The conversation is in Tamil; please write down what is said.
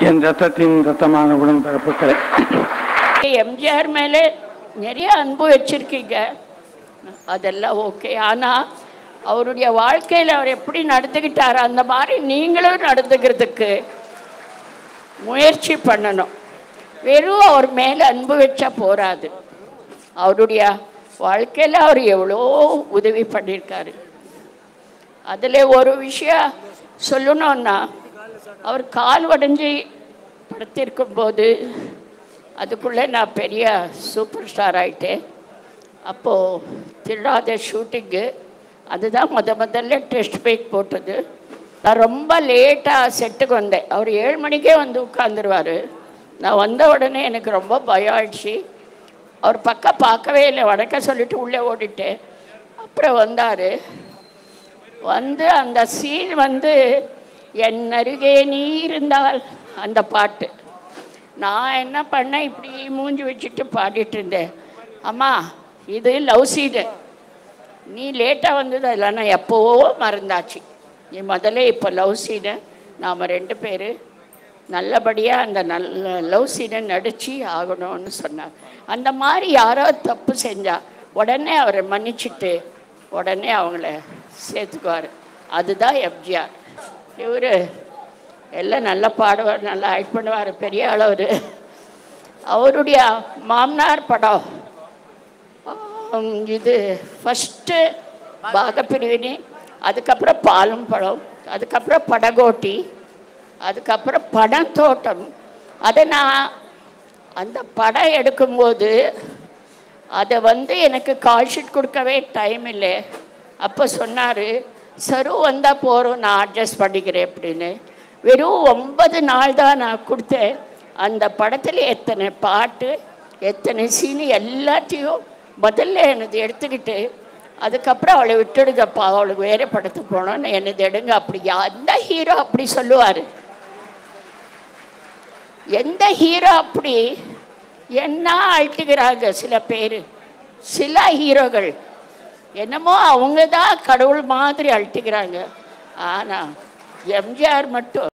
என் ரத்தத்தின் ரத்தமான உடன்பிறப்புகளே எம்ஜிஆர் மேலே நிறைய அன்பு வச்சிருக்கீங்க அதெல்லாம் ஓகே ஆனால் அவருடைய வாழ்க்கையில் அவர் எப்படி நடந்துக்கிட்டார் அந்த மாதிரி நீங்களும் நடந்துக்கிறதுக்கு முயற்சி பண்ணணும் வெறும் அவர் மேலே அன்பு வச்சா போராது அவருடைய வாழ்க்கையில் அவர் எவ்வளோ உதவி பண்ணியிருக்காரு அதில் ஒரு விஷயம் சொல்லணும்னா அவர் கால் உடஞ்சி படுத்திருக்கும் போது அதுக்குள்ளே நான் பெரிய சூப்பர் ஸ்டார் ஆயிட்டேன் அப்போது திருடாத ஷூட்டிங்கு அதுதான் முத முதல்ல டெஸ்ட் பைக் போட்டது நான் ரொம்ப லேட்டாக செட்டுக்கு வந்தேன் அவர் ஏழு மணிக்கே வந்து உட்காந்துருவார் நான் வந்த உடனே எனக்கு ரொம்ப பயம் ஆயிடுச்சு அவர் பக்கம் பார்க்கவே இல்லை வணக்கம் சொல்லிட்டு உள்ளே ஓடிட்டேன் அப்புறம் வந்தார் வந்து அந்த சீன் வந்து என் அருகே நீ இருந்தால் அந்த பாட்டு நான் என்ன பண்ணேன் இப்படி மூஞ்சி வச்சுட்டு பாடிட்டு இருந்தேன் அம்மா இது லவ் சீடு நீ லேட்டாக வந்தது அதெல்லாம் நான் எப்போவோ மறந்தாச்சு நீ முதல்ல இப்போ லவ் சீனை நாம் ரெண்டு பேர் நல்லபடியாக அந்த நல்ல லவ் சீனை நடித்து ஆகணும்னு சொன்னார் அந்த மாதிரி யாரோ தப்பு செஞ்சா உடனே அவரை மன்னிச்சிட்டு உடனே அவங்கள சேர்த்துக்குவார் அதுதான் எம்ஜிஆர் இவர் எல்லாம் நல்லா பாடுவார் நல்லா ஆக்ட் பண்ணுவார் பெரிய அளவர் அவருடைய மாமனார் படம் ஆம், இது ஃபஸ்ட்டு பாகப்பிரிவினி அதுக்கப்புறம் பாலும் பழம் அதுக்கப்புறம் படகோட்டி அதுக்கப்புறம் பணத்தோட்டம் அதை நான் அந்த படம் எடுக்கும்போது அதை வந்து எனக்கு கால் ஷீட் கொடுக்கவே டைம் இல்லை அப்போ சொன்னார் சரு வந்தால் போகிறோம் நான் அட்ஜஸ்ட் பண்ணிக்கிறேன் அப்படின்னு வெறும் ஒன்பது நாள் தான் நான் கொடுத்தேன் அந்த படத்தில் எத்தனை பாட்டு எத்தனை சீனு எல்லாத்தையும் முதல்ல எனது எடுத்துக்கிட்டு அதுக்கப்புறம் அவளை விட்டுடுங்கப்பா அவளுக்கு வேறு படத்துக்கு போனோன்னு எனது எடுங்க அப்படி எந்த ஹீரோ அப்படி சொல்லுவார் எந்த ஹீரோ அப்படி என்ன அழட்டுகிறாங்க சில பேர் சில ஹீரோகள் என்னமோ அவங்க தான் கடவுள் மாதிரி அழட்டுகிறாங்க ஆனால் எம்ஜிஆர் மட்டும்